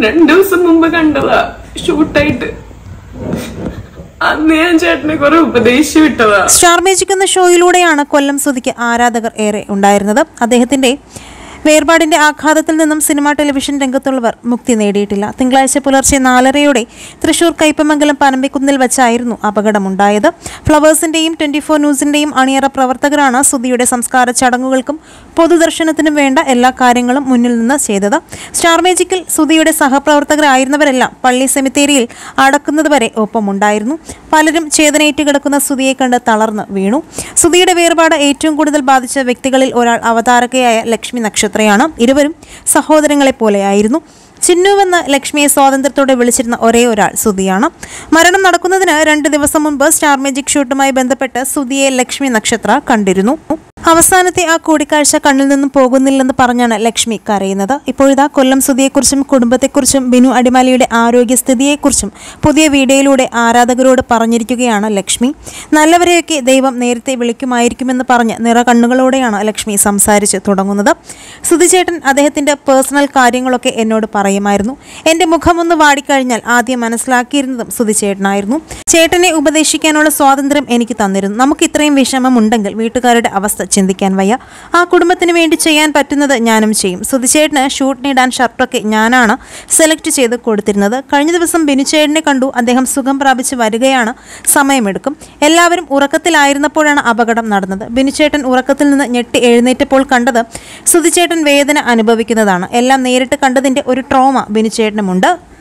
രണ്ടു ദിവസം മുമ്പ് കണ്ടതാ ഷൂട്ടായിട്ട് അന്ന് ഞാൻ ചേട്ടനെ കുറെ ഉപദേശിച്ചു വിട്ടതാ സ്റ്റാർ മേജിക് എന്ന ഷോയിലൂടെയാണ് കൊല്ലം സുധിക്ക് ആരാധകർ ഏറെ ഉണ്ടായിരുന്നത് അദ്ദേഹത്തിന്റെ വേർപാടിന്റെ ആഘാതത്തിൽ നിന്നും സിനിമാ ടെലിവിഷൻ രംഗത്തുള്ളവർ മുക്തി നേടിയിട്ടില്ല തിങ്കളാഴ്ച പുലർച്ചെ നാലരയോടെ തൃശൂർ കയ്പമംഗലം പനമ്പിക്കുന്നിൽ വെച്ചായിരുന്നു അപകടമുണ്ടായത് ഫ്ലവേഴ്സിന്റെയും ട്വന്റി ഫോർ ന്യൂസിന്റെയും അണിയറ പ്രവർത്തകരാണ് സുധിയുടെ സംസ്കാര ചടങ്ങുകൾക്കും പൊതുദർശനത്തിനും വേണ്ട എല്ലാ കാര്യങ്ങളും മുന്നിൽ നിന്ന് ചെയ്തത് സ്റ്റാർ മേജിക്കിൽ സുധിയുടെ സഹപ്രവർത്തകരായിരുന്നവരെല്ലാം പള്ളി സെമിത്തേരിയിൽ അടക്കുന്നതുവരെ ഒപ്പമുണ്ടായിരുന്നു പലരും ചേതനയേറ്റ് കിടക്കുന്ന സുധിയെ കണ്ട് തളർന്ന് വീണു സുധിയുടെ വേർപാട് ഏറ്റവും കൂടുതൽ ബാധിച്ച വ്യക്തികളിൽ ഒരാൾ അവതാരകയായ ലക്ഷ്മി നക്ഷത്രയാണ് ഇരുവരും സഹോദരങ്ങളെ പോലെയായിരുന്നു ചിന്നുവെന്ന് ലക്ഷ്മിയെ സ്വാതന്ത്ര്യത്തോടെ വിളിച്ചിരുന്ന ഒരേ ഒരാൾ സുധിയാണ് മരണം നടക്കുന്നതിന് രണ്ട് ദിവസം മുമ്പ് സ്റ്റാർ മേജിക് ഷൂട്ടുമായി ബന്ധപ്പെട്ട് സുധിയെ ലക്ഷ്മി നക്ഷത്ര കണ്ടിരുന്നു അവസാനത്തെ ആ കൂടിക്കാഴ്ച കണ്ണിൽ നിന്നും പോകുന്നില്ലെന്ന് പറഞ്ഞാണ് ലക്ഷ്മി കരയുന്നത് ഇപ്പോഴിതാ കൊല്ലം സുധിയെക്കുറിച്ചും കുടുംബത്തെക്കുറിച്ചും ബിനു അടിമാലിയുടെ ആരോഗ്യസ്ഥിതിയെക്കുറിച്ചും പുതിയ വീഡിയോയിലൂടെ ആരാധകരോട് പറഞ്ഞിരിക്കുകയാണ് ലക്ഷ്മി നല്ലവരെയൊക്കെ ദൈവം നേരത്തെ വിളിക്കുമായിരിക്കുമെന്ന് പറഞ്ഞ് നിറകണ്ണുകളോടെയാണ് ലക്ഷ്മി സംസാരിച്ച് തുടങ്ങുന്നത് സുധിചേട്ടൻ അദ്ദേഹത്തിൻ്റെ പേഴ്സണൽ കാര്യങ്ങളൊക്കെ എന്നോട് പറയുമായിരുന്നു എൻ്റെ മുഖമൊന്ന് വാടിക്കഴിഞ്ഞാൽ ആദ്യം മനസ്സിലാക്കിയിരുന്നതും സുധിചേട്ടനായിരുന്നു ചേട്ടനെ ഉപദേശിക്കാനുള്ള സ്വാതന്ത്ര്യം എനിക്ക് തന്നിരുന്നു നമുക്ക് ഇത്രയും വിഷമമുണ്ടെങ്കിൽ വീട്ടുകാരുടെ അവസ്ഥ ചിന്തിക്കാൻ വയ്യ ആ കുടുംബത്തിന് വേണ്ടി ചെയ്യാൻ പറ്റുന്നത് ഞാനും ചെയ്യും സുധിച്ചേട്ടന് ഷൂട്ടിനിടാൻ ഷർട്ടൊക്കെ ഞാനാണ് സെലക്ട് ചെയ്ത് കൊടുത്തിരുന്നത് കഴിഞ്ഞ ദിവസം ബിനുചേട്ടനെ കണ്ടു അദ്ദേഹം സുഖം പ്രാപിച്ച് വരികയാണ് സമയമെടുക്കും എല്ലാവരും ഉറക്കത്തിലായിരുന്നപ്പോഴാണ് അപകടം നടന്നത് ബിനുചേട്ടൻ ഉറക്കത്തിൽ നിന്ന് ഞെട്ടി എഴുന്നേറ്റപ്പോൾ കണ്ടത് സുധിച്ചേട്ടൻ വേദന അനുഭവിക്കുന്നതാണ് എല്ലാം നേരിട്ട് കണ്ടതിൻ്റെ ഒരു ട്രോമ ബിനുചേട്ടനുമുണ്ട്